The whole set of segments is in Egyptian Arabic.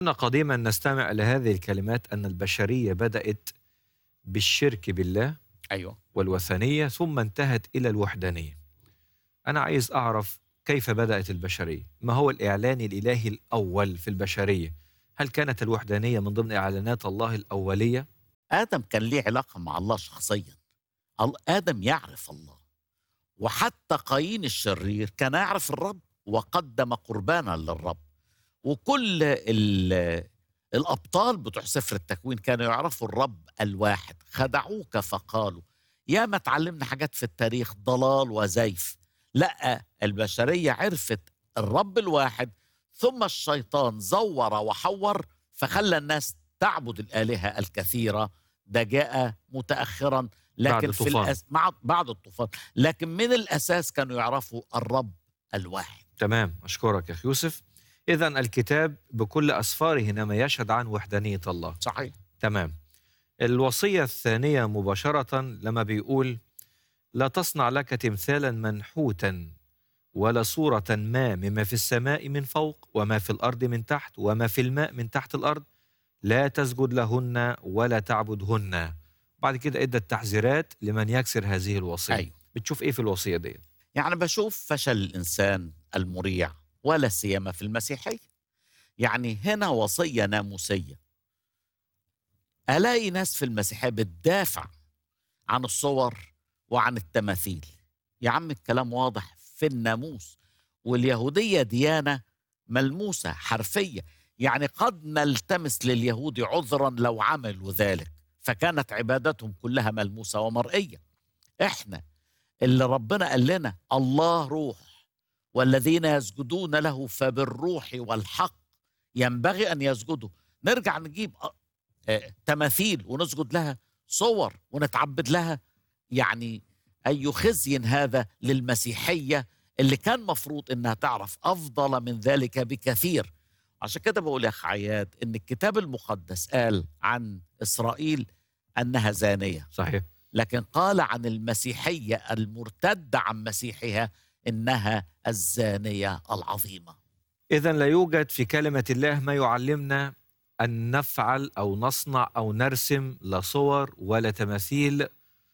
كنا قديما نستمع إلى هذه الكلمات أن البشرية بدأت بالشرك بالله ايوه والوثنية ثم انتهت إلى الوحدانية أنا عايز أعرف كيف بدأت البشرية ما هو الإعلان الإلهي الأول في البشرية هل كانت الوحدانية من ضمن إعلانات الله الأولية ادم كان ليه علاقه مع الله شخصيا ال- ادم يعرف الله وحتى قايين الشرير كان يعرف الرب وقدم قربانا للرب وكل ال- الابطال بتوع سفر التكوين كانوا يعرفوا الرب الواحد خدعوك فقالوا يا ما تعلمنا حاجات في التاريخ ضلال وزيف لا البشريه عرفت الرب الواحد ثم الشيطان زور وحور فخلى الناس تعبد الالهه الكثيره ده جاء متاخرا لكن بعد في الطوفان. الأس... مع... بعد الطوفان لكن من الاساس كانوا يعرفوا الرب الواحد تمام أشكرك يا أخي يوسف إذا الكتاب بكل أسفاره إنما يشهد عن وحدانية الله صحيح تمام الوصية الثانية مباشرة لما بيقول لا تصنع لك تمثالا منحوتا ولا صورة ما مما في السماء من فوق وما في الأرض من تحت وما في الماء من تحت الأرض لا تسجد لهن ولا تعبدهن بعد كده ادى التحذيرات لمن يكسر هذه الوصية ايوه بتشوف ايه في الوصية دي يعني بشوف فشل الانسان المريع ولا سيما في المسيحيه يعني هنا وصيه ناموسيه الاقي ناس في المسيحيه بتدافع عن الصور وعن التماثيل يا عم الكلام واضح في الناموس واليهوديه ديانه ملموسه حرفيه يعني قد نلتمس لليهود عذرا لو عملوا ذلك فكانت عبادتهم كلها ملموسه ومرئيه احنا اللي ربنا قال لنا الله روح والذين يسجدون له فبالروح والحق ينبغي ان يسجدوا نرجع نجيب أ- آه، تماثيل ونسجد لها صور ونتعبد لها يعني اي خزي هذا للمسيحيه اللي كان مفروض انها تعرف افضل من ذلك بكثير عشان كده بقول يا اخ عياد ان الكتاب المقدس قال عن اسرائيل انها زانيه صحيح لكن قال عن المسيحيه المرتده عن مسيحها انها الزانيه العظيمه إذا لا يوجد في كلمة الله ما يعلمنا أن نفعل أو نصنع أو نرسم لا صور ولا تماثيل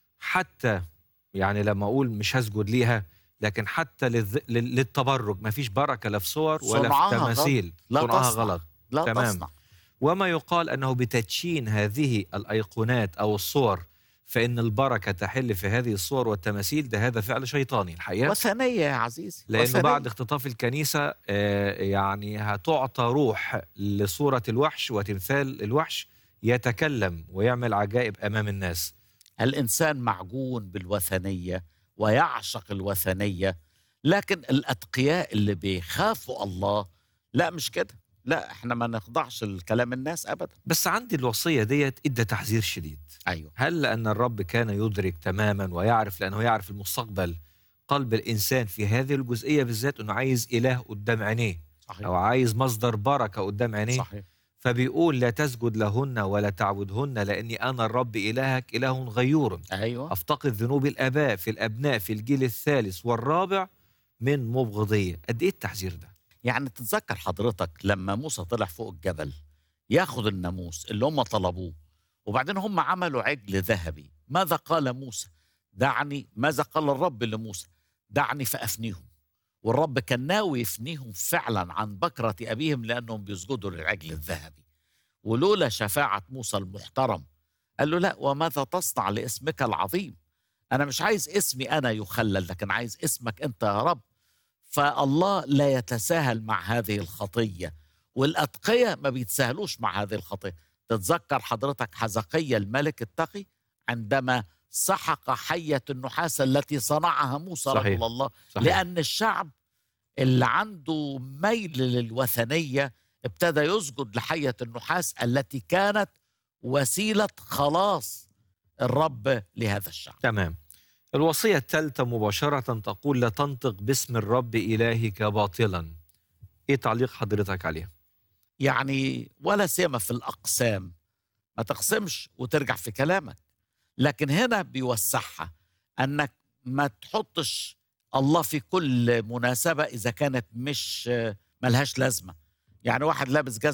حتى يعني لما أقول مش هسجد ليها لكن حتى للذ... لل- للتبرك ما فيش بركة لا في صور ولا في صنعها تماثيل لا صنعها تصنع. غلط لا تمام. تصنع وما يقال أنه بتدشين هذه الأيقونات أو الصور فإن البركة تحل في هذه الصور والتماثيل ده هذا فعل شيطاني الحقيقة وثنيه يا عزيزي لانه وثنية. بعد اختطاف الكنيسه آه، يعني هتعطى روح لصوره الوحش وتمثال الوحش يتكلم ويعمل عجائب امام الناس الانسان معجون بالوثنيه ويعشق الوثنيه لكن الاتقياء اللي بيخافوا الله لا مش كده لا احنا ما نخضعش لكلام الناس ابدا بس عندي الوصيه ديت ادى تحذير شديد ايوه هل لان الرب كان يدرك تماما ويعرف لانه يعرف المستقبل قلب الانسان في هذه الجزئيه بالذات انه عايز اله قدام عينيه او صحيح عايز مصدر بركه قدام عينيه صحيح فبيقول لا تسجد لهن ولا تعبدهن لاني انا الرب الهك اله غيور ايوه أفتقد ذنوب الآباء في الأبناء في الجيل الثالث والرابع من مبغضية قد إيه التحذير ده؟ يعني تتذكر حضرتك لما موسى طلع فوق الجبل ياخد الناموس اللي هم طلبوه وبعدين هم عملوا عجل ذهبي ماذا قال موسى دعني ماذا قال الرب لموسى دعني فأفنيهم والرب كان ناوي يفنيهم فعلا عن بكرة أبيهم لأنهم بيسجدوا للعجل الذهبي ولولا شفاعة موسى المحترم قال له لا وماذا تصنع لاسمك العظيم أنا مش عايز اسمي أنا يخلل لكن عايز اسمك أنت يا رب فالله لا يتساهل مع هذه الخطية والأتقياء ما بيتساهلوش مع هذه الخطية تتذكر حضرتك حزقية الملك التقي عندما سحق حية النحاس التي صنعها موسى صحيح. رجل الله صحيح. لأن الشعب اللي عنده ميل للوثنية ابتدى يسجد لحية النحاس التي كانت وسيلة خلاص الرب لهذا الشعب تمام الوصية الثالثة مباشرة تقول لا تنطق باسم الرب إلهك باطلا إيه تعليق حضرتك عليها؟ يعني ولا سيما في الأقسام ما تقسمش وترجع في كلامك لكن هنا بيوسعها أنك ما تحطش الله في كل مناسبة إذا كانت مش ملهاش لازمة يعني واحد لابس جزمة